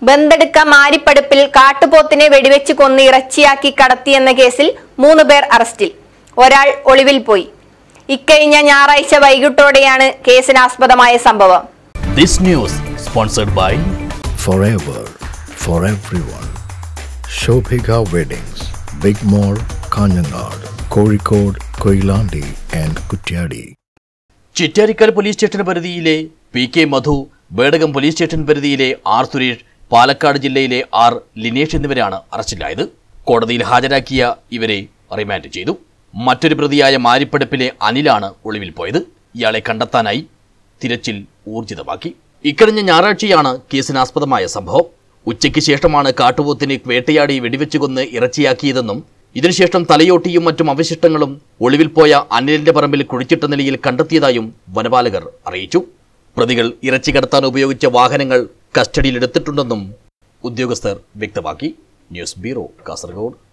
ബന്തെടുക്ക മാരിപ്പടുപ്പിൽ കാട്ടുപോത്തിനെ വെടിവെച്ച് കൊന്ന് ഇറച്ചിയാക്കി കടത്തിയെന്ന കേസിൽ മൂന്ന് പേർ അറസ്റ്റിൽ ഒരാൾ ഒളിവിൽ പോയി ഇക്കഴിഞ്ഞ ഞായറാഴ്ച വൈകിട്ടോടെയാണ് കേസിനാസ്പദമായ സംഭവം This news sponsored by forever for everyone. Shobhika Weddings, Big Mall, Kanyanad, Kozhikode, Koilandi and Kutyadi. Chittarikkal police station പരിധിയിലെ P K Madhu Bedakam police station പരിധിയിലെ ആർ സുരേഷ് പാലക്കാട് ജില്ലയിലെ ആർ ലിനേഷ് എന്നിവരാണ് അറസ്റ്റിലായത് കോടതിയിൽ ഹാജരാക്കിയ ഇവരെ റിമാൻഡ് ചെയ്തു മറ്റൊരു പ്രതിയായ മാരിപ്പടുപ്പിലെ അനിലാണ് ഒളിവിൽ പോയത് ഇയാളെ കണ്ടെത്താനായി തിരച്ചിൽ ഊർജിതമാക്കി ഇക്കഴിഞ്ഞ ഞായറാഴ്ചയാണ് കേസിനാസ്പദമായ സംഭവം ഉച്ചയ്ക്ക് ശേഷമാണ് കാട്ടുപോത്തിനെ വേട്ടയാടി വെടിവെച്ചു കൊന്ന് ഇറച്ചിയാക്കിയതെന്നും ഇതിനുശേഷം തലയോട്ടിയും മറ്റും അവശിഷ്ടങ്ങളും ഒളിവിൽ പോയ അനിലിന്റെ പറമ്പിൽ കുഴിച്ചിട്ട നിലയിൽ കണ്ടെത്തിയതായും വനപാലകർ അറിയിച്ചു പ്രതികൾ ഇറച്ചി കടത്താൻ ഉപയോഗിച്ച വാഹനങ്ങൾ കസ്റ്റഡിയിലെടുത്തിട്ടുണ്ടെന്നും ഉദ്യോഗസ്ഥർ വ്യക്തമാക്കി ന്യൂസ് ബ്യൂറോ കാസർഗോഡ്